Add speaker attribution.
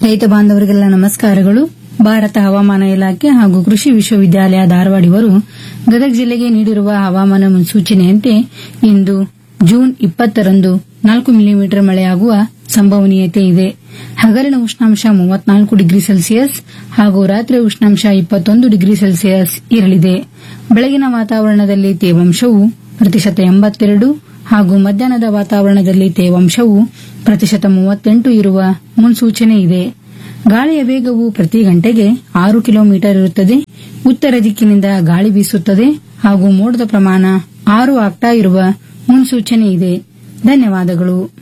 Speaker 1: ರೈತ ಬಾಂಧವರಿಗೆಲ್ಲ ನಮಸ್ಕಾರಗಳು ಭಾರತ ಹವಾಮಾನ ಇಲಾಖೆ ಹಾಗೂ ಕೃಷಿ ವಿಶ್ವವಿದ್ಯಾಲಯ ಧಾರವಾಡ ಇವರು ಗದಗ ಜಿಲ್ಲೆಗೆ ನೀಡಿರುವ ಹವಾಮಾನ ಮುನ್ಸೂಚನೆಯಂತೆ ಇಂದು ಜೂನ್ ಇಪ್ಪತ್ತರಂದು ನಾಲ್ಕು ಮಿಲಿಮೀಟರ್ ಮಳೆಯಾಗುವ ಸಂಭವನೀಯತೆ ಇದೆ ಹಗಲಿನ ಉಷ್ಣಾಂಶ ಮೂವತ್ನಾಲ್ಕು ಡಿಗ್ರಿ ಸೆಲ್ಸಿಯಸ್ ಹಾಗೂ ರಾತ್ರಿ ಉಷ್ಣಾಂಶ ಇಪ್ಪತ್ತೊಂದು ಡಿಗ್ರಿ ಸೆಲ್ಸಿಯಸ್ ಇರಲಿದೆ ಬೆಳಗಿನ ವಾತಾವರಣದಲ್ಲಿ ತೇವಾಂಶವು ಪ್ರತಿಶತ ಎಂಬತ್ತೆರಡು ಹಾಗೂ ಮಧ್ಯಾಹ್ನದ ವಾತಾವರಣದಲ್ಲಿ ತೇವಾಂಶವು ಪ್ರತಿಶತ ಮೂವತ್ತೆಂಟು ಇರುವ ಮುನ್ಸೂಚನೆ ಇದೆ ಗಾಳಿಯ ವೇಗವು ಪ್ರತಿ ಗಂಟೆಗೆ ಆರು ಕಿಲೋಮೀಟರ್ ಇರುತ್ತದೆ ಉತ್ತರ ದಿಕ್ಕಿನಿಂದ ಗಾಳಿ ಬೀಸುತ್ತದೆ ಹಾಗೂ ಮೋಡದ ಪ್ರಮಾಣ ಆರು ಆಗ್ತಾ ಇರುವ ಮುನ್ಸೂಚನೆ ಇದೆ ಧನ್ಯವಾದಗಳು